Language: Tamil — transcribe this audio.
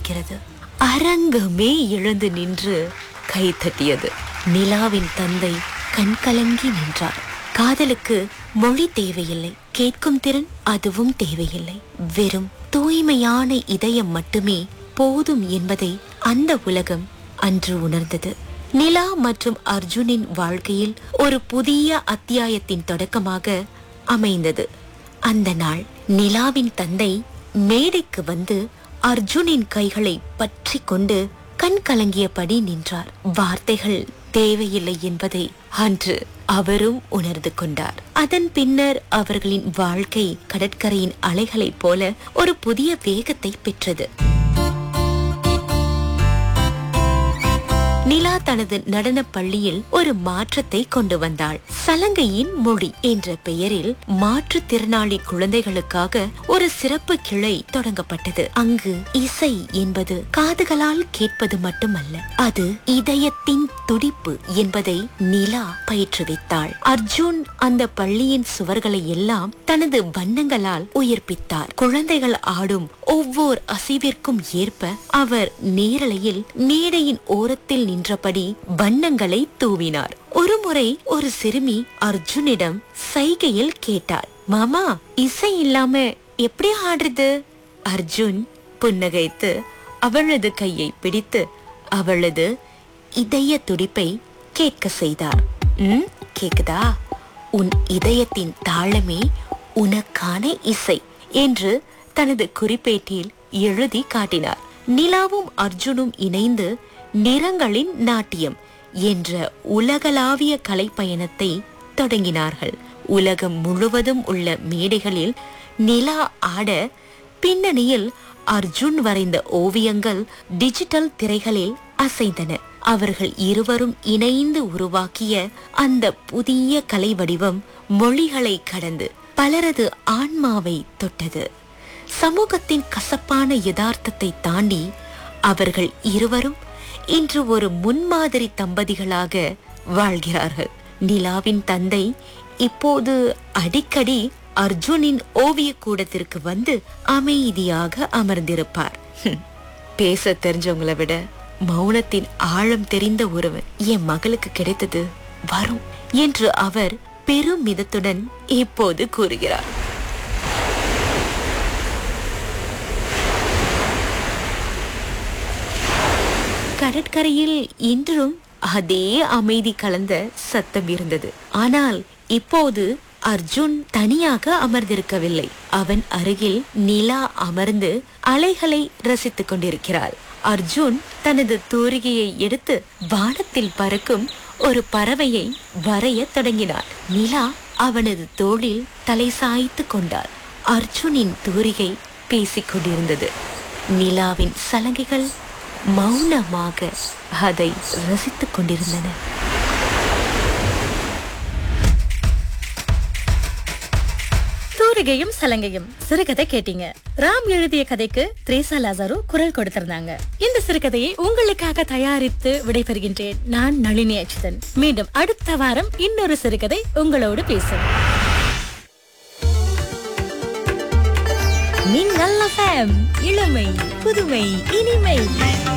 இருக்கிறது அரங்கமே எழுந்து நின்று கை தட்டியது நிலாவின் தந்தை கண்கலங்கி நின்றார் காதலுக்கு மொழி தேவையில்லை கேட்கும் திறன் அதுவும் தேவையில்லை வெறும் தூய்மையான இதயம் மட்டுமே போதும் என்பதை அந்த உலகம் அன்று உணர்ந்தது நிலா மற்றும் அர்ஜுனின் வாழ்க்கையில் ஒரு புதிய அத்தியாயத்தின் தொடக்கமாக அமைந்தது அந்த நாள் நிலாவின் தந்தை மேடைக்கு வந்து அர்ஜுனின் கைகளை பற்றி கொண்டு கண் கலங்கியபடி நின்றார் வார்த்தைகள் தேவையில்லை என்பதை அன்று அவரும் உணர்ந்து கொண்டார் அதன் பின்னர் அவர்களின் வாழ்க்கை கடற்கரையின் அலைகளைப் போல ஒரு புதிய வேகத்தை பெற்றது நிலா தனது நடன பள்ளியில் ஒரு மாற்றத்தை கொண்டு வந்தாள் சலங்கையின் மொழி என்ற பெயரில் மாற்றுத்திறனாளி குழந்தைகளுக்காக ஒரு சிறப்பு கிளை தொடங்கப்பட்டது அங்கு இசை என்பது காதுகளால் கேட்பது மட்டுமல்ல அது இதயத்தின் துடிப்பு என்பதை நிலா பயிற்றுவித்தாள் அர்ஜுன் அந்த பள்ளியின் சுவர்களை எல்லாம் தனது வண்ணங்களால் உயிர்ப்பித்தார் குழந்தைகள் ஆடும் ஒவ்வொரு அசைவிற்கும் ஏற்ப அவர் நேரலையில் மேடையின் ஓரத்தில் நின்றபடி வண்ணங்களை தூவினார் ஒருமுறை ஒரு சிறுமி அர்ஜுனிடம் சைகையில் கேட்டாள் மாமா இசை இல்லாம எப்படி ஆடுறது அர்ஜுன் புன்னகைத்து அவளது கையை பிடித்து அவளது இதய துடிப்பை கேட்க செய்தார் ம் கேக்குதா உன் இதயத்தின் தாளமே உனக்கான இசை என்று தனது குறிப்பேட்டில் எழுதி காட்டினார் நிலாவும் அர்ஜுனும் இணைந்து நிறங்களின் நாட்டியம் என்ற உலகளாவிய கலைப்பயணத்தை தொடங்கினார்கள் உலகம் முழுவதும் உள்ள மேடைகளில் நிலா ஆட பின்னணியில் அர்ஜுன் வரைந்த ஓவியங்கள் டிஜிட்டல் திரைகளில் அசைந்தன அவர்கள் இருவரும் இணைந்து உருவாக்கிய அந்த புதிய கலை வடிவம் மொழிகளை கடந்து பலரது ஆன்மாவை தொட்டது சமூகத்தின் கசப்பான யதார்த்தத்தை தாண்டி அவர்கள் இருவரும் இன்று ஒரு முன்மாதிரி தம்பதிகளாக வாழ்கிறார்கள் நிலாவின் தந்தை இப்போது அடிக்கடி அர்ஜுனின் ஓவிய கூடத்திற்கு வந்து அமைதியாக அமர்ந்திருப்பார் ஹம், பேச தெரிஞ்சவங்களை விட மௌனத்தின் ஆழம் தெரிந்த ஒருவன் என் மகளுக்கு கிடைத்தது வரும் என்று அவர் பெருமிதத்துடன் இப்போது கூறுகிறார் கடற்கரையில் இன்றும் அதே அமைதி கலந்த சத்தம் இருந்தது ஆனால் இப்போது அர்ஜுன் தனியாக அமர்ந்திருக்கவில்லை அவன் அருகில் நிலா அமர்ந்து அலைகளை ரசித்துக் கொண்டிருக்கிறாள் அர்ஜுன் தனது தூரிகையை எடுத்து வானத்தில் பறக்கும் ஒரு பறவையை வரைய தொடங்கினார் நிலா அவனது தோளில் தலை சாய்த்து கொண்டாள் அர்ஜுனின் தூரிகை பேசிக் கொண்டிருந்தது நிலாவின் சலங்கைகள் மௌனமாக அதை ரசித்துக் கொண்டிருந்தன தூரிகையும் சலங்கையும் சிறுகதை கேட்டீங்க ராம் எழுதிய கதைக்கு த்ரேசா லாசாரு குரல் கொடுத்திருந்தாங்க இந்த சிறுகதையை உங்களுக்காக தயாரித்து விடைபெறுகின்றேன் நான் நளினி அச்சுதன் மீண்டும் அடுத்த வாரம் இன்னொரு சிறுகதை உங்களோடு பேசும் மின்னல் FM, இளமை புதுமை இனிமை